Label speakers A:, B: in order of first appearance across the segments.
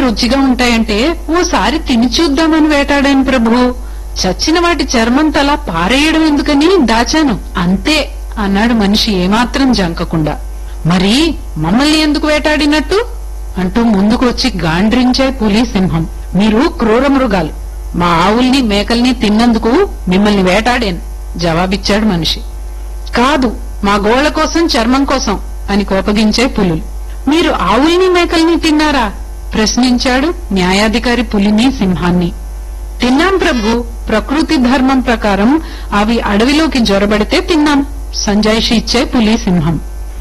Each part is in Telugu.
A: రుచిగా ఉంటాయంటే ఓసారి తిని చూద్దామని వేటాడాను ప్రభు చచ్చిన వాటి చర్మం తల పారేయడం ఎందుకని దాచాను అంతే అన్నాడు మనిషి ఏమాత్రం జంకకుండా మరి మమ్మల్ని ఎందుకు వేటాడినట్టు అంటూ ముందుకు వచ్చి గాండ్రించే పులి సింహం మీరు క్రూర మృగాలు మా ఆవుల్ని మేకల్ని తిన్నందుకు మిమ్మల్ని వేటాడాను జవాబిచ్చాడు మనిషి కాదు మా గోళ్ల కోసం చర్మం కోసం అని కోపగించే పులులు మీరు ఆవుల్ని మేకల్ని తిన్నారా ప్రశ్నించాడు న్యాయాధికారి పులిని సింహాన్ని తిన్నాం ప్రభు ప్రకృతి ధర్మం ప్రకారం అవి అడవిలోకి జొరబడితే తిన్నాం సంజాయిషి ఇచ్చే పులి సింహం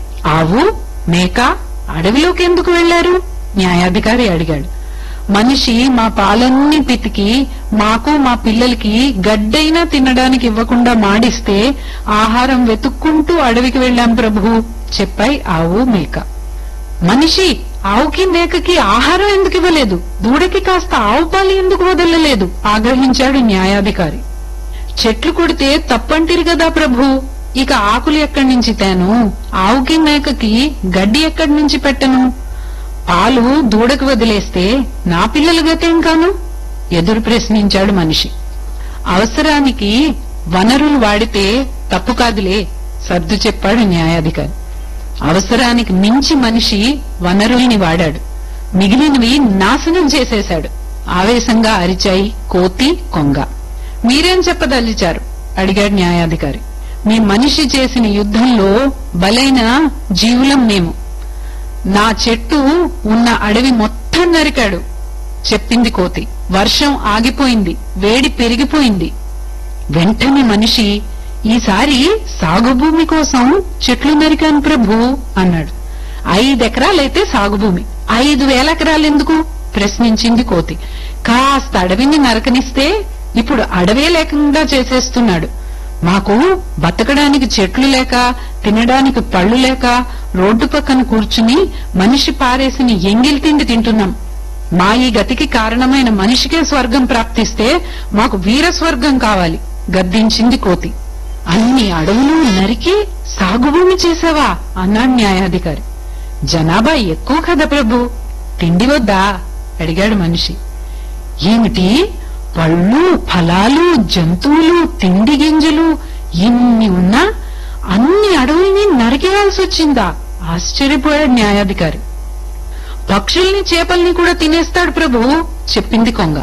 A: ఆవు మేక అడవిలోకి ఎందుకు వెళ్లారు న్యాయాధికారి అడిగాడు మనిషి మా పాలన్నీ పితికి మాకు మా పిల్లలకి గడ్డైనా తినడానికి ఇవ్వకుండా మాడిస్తే ఆహారం వెతుక్కుంటూ అడవికి వెళ్ళాం ప్రభు చెప్పాయి ఆవు మేక మనిషి ఆవుకి మేకకి ఆహారం ఎందుకు ఇవ్వలేదు దూడకి కాస్త ఆవు పాలు ఎందుకు వదలలేదు ఆగ్రహించాడు న్యాయాధికారి చెట్లు కొడితే తప్పంటిరి కదా ప్రభు ఇక ఆకులు ఎక్కడి నుంచి తేను ఆవుకి మేకకి గడ్డి ఎక్కడి నుంచి పెట్టను పాలు దూడకు వదిలేస్తే నా పిల్లల గతేం కాను ఎదురు ప్రశ్నించాడు మనిషి అవసరానికి వనరులు వాడితే తప్పు కాదులే సర్దు చెప్పాడు న్యాయాధికారి అవసరానికి మించి మనిషి వనరుల్ని వాడాడు మిగిలినవి నాశనం చేసేశాడు ఆవేశంగా అరిచాయి కోతి కొంగ మీరేం చెప్పదలిచారు అడిగాడు న్యాయాధికారి మీ మనిషి చేసిన యుద్ధంలో బలైన జీవులం మేము నా చెట్టు ఉన్న అడవి మొత్తం నరికాడు చెప్పింది కోతి వర్షం ఆగిపోయింది వేడి పెరిగిపోయింది వెంటనే మనిషి ఈసారి సాగు భూమి కోసం చెట్లు నరికాను ప్రభు అన్నాడు ఐదెకరాలైతే సాగు భూమి ఐదు వేల ఎకరాలెందుకు ప్రశ్నించింది కోతి కాస్త అడవిని నరకనిస్తే ఇప్పుడు అడవే లేకుండా చేసేస్తున్నాడు మాకు బతకడానికి చెట్లు లేక తినడానికి పళ్ళు లేక రోడ్డు పక్కన కూర్చుని మనిషి పారేసిన ఎంగిల్ తిండి తింటున్నాం మా ఈ గతికి కారణమైన మనిషికే స్వర్గం ప్రాప్తిస్తే మాకు వీర స్వర్గం కావాలి గద్దించింది కోతి అన్ని అడవులు నరికి సాగుభూమి చేసావా అన్నాడు న్యాయాధికారి జనాభా ఎక్కువ కదా ప్రభు తిండి వద్దా అడిగాడు మనిషి ఏమిటి పళ్ళు ఫలాలు జంతువులు తిండి గింజలు ఇన్ని ఉన్నా అన్ని అడవుల్ని నరికేయాల్సి వచ్చిందా ఆశ్చర్యపోయాడు న్యాయాధికారి పక్షుల్ని చేపల్ని కూడా తినేస్తాడు ప్రభు చెప్పింది కొంగ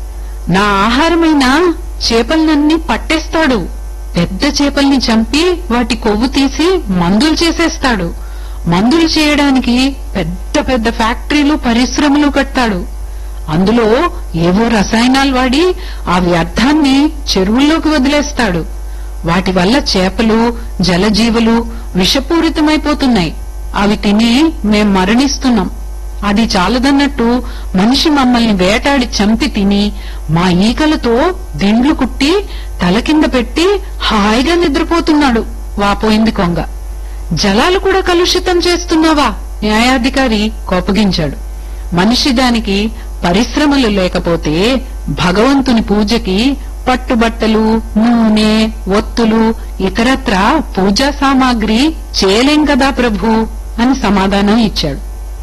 A: నా ఆహారమైన చేపలనన్నీ పట్టేస్తాడు పెద్ద చేపల్ని చంపి వాటి కొవ్వు తీసి మందులు చేసేస్తాడు మందులు చేయడానికి పెద్ద పెద్ద ఫ్యాక్టరీలు పరిశ్రమలు కట్టాడు అందులో ఏవో రసాయనాలు వాడి ఆ వ్యర్థాన్ని చెరువుల్లోకి వదిలేస్తాడు వాటి వల్ల చేపలు జలజీవులు విషపూరితమైపోతున్నాయి అవి తిని మేం మరణిస్తున్నాం అది చాలదన్నట్టు మనిషి మమ్మల్ని వేటాడి చంపి తిని మా ఈకలతో దిండ్లు కుట్టి తల కింద పెట్టి హాయిగా నిద్రపోతున్నాడు వాపోయింది కొంగ జలాలు కూడా కలుషితం చేస్తున్నావా న్యాయాధికారి కోపగించాడు మనిషి దానికి పరిశ్రమలు లేకపోతే భగవంతుని పూజకి పట్టుబట్టలు నూనె ఒత్తులు ఇతరత్ర పూజా సామాగ్రి చేయలేం కదా ప్రభు అని సమాధానం ఇచ్చాడు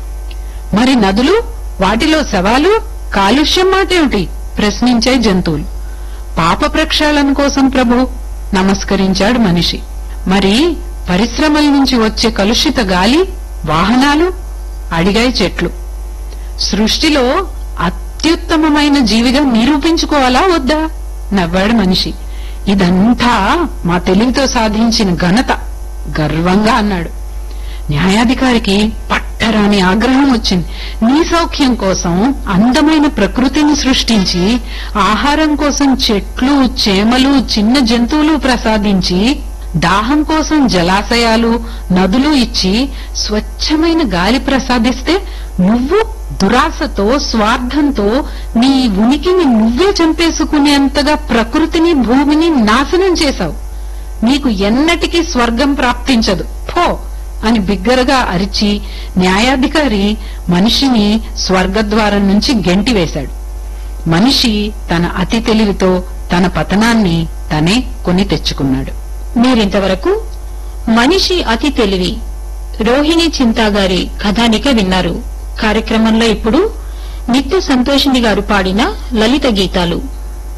A: మరి నదులు వాటిలో శవాలు కాలుష్యం మాటేమిటి ప్రశ్నించాయి జంతువులు పాప ప్రక్షాళన కోసం ప్రభు నమస్కరించాడు మనిషి మరి పరిశ్రమల నుంచి వచ్చే కలుషిత గాలి వాహనాలు అడిగాయి చెట్లు సృష్టిలో అత్యుత్తమమైన జీవిగా నిరూపించుకోవాలా వద్దా నవ్వాడు మనిషి ఇదంతా మా తెలివితో సాధించిన ఘనత గర్వంగా అన్నాడు న్యాయాధికారికి పట్టరాని ఆగ్రహం వచ్చింది నీ సౌఖ్యం కోసం అందమైన ప్రకృతిని సృష్టించి ఆహారం కోసం చెట్లు చేమలు చిన్న జంతువులు ప్రసాదించి దాహం కోసం జలాశయాలు నదులు ఇచ్చి స్వచ్ఛమైన గాలి ప్రసాదిస్తే నువ్వు దురాశతో స్వార్థంతో నీ ఉనికిని నువ్వే చంపేసుకునేంతగా ప్రకృతిని భూమిని నాశనం చేశావు నీకు ఎన్నటికీ స్వర్గం ప్రాప్తించదు పో అని బిగ్గరగా అరిచి న్యాయాధికారి మనిషిని స్వర్గద్వారం నుంచి గెంటివేశాడు మనిషి తన అతి తెలివితో తన పతనాన్ని తనే కొని తెచ్చుకున్నాడు
B: మీరింతవరకు మనిషి అతి తెలివి రోహిణి చింతా గారి కథానిక విన్నారు కార్యక్రమంలో ఇప్పుడు నిత్య సంతోషిని గారు పాడిన లలిత గీతాలు